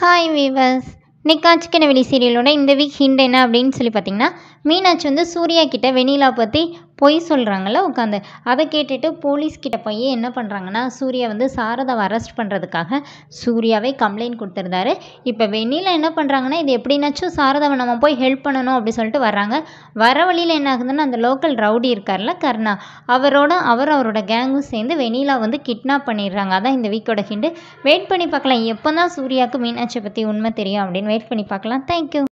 hi viewers நிக்காச்சிக்கன வெளி சீரியலோட இந்த week hint என்ன அப்படின்னு சொல்லி பார்த்தீங்கன்னா மீனாட்சி வந்து சூர்யா கிட்ட வெண்ணிலா பற்றி பொய் சொல்கிறாங்கல்ல உட்காந்து அதை கேட்டுட்டு போலீஸ் கிட்ட போய் என்ன பண்ணுறாங்கன்னா சூர்யா வந்து சாரதாவை அரெஸ்ட் பண்ணுறதுக்காக சூர்யாவே கம்ப்ளைண்ட் கொடுத்துருந்தாரு இப்போ வெண்ணிலா என்ன பண்ணுறாங்கன்னா இது எப்படின்னாச்சும் சாரதாவை நம்ம போய் ஹெல்ப் பண்ணணும் அப்படி சொல்லிட்டு வர்றாங்க வர வழியில் என்ன ஆகுதுன்னா அந்த லோக்கல் ரவுடி இருக்கார்ல கர்ணா அவரோட அவர் அவரோட கேங்கும் சேர்ந்து வெண்ணிலா வந்து கிட்னாப் பண்ணிடுறாங்க அதான் இந்த வீக்கோட ஹிண்டு வெயிட் பண்ணி பார்க்கலாம் எப்போ தான் சூர்யாவுக்கு மீனாட்சியை பற்றி உண்மை தெரியும் அப்படின்னு வெயிட் பண்ணி பார்க்கலாம் தேங்க்யூ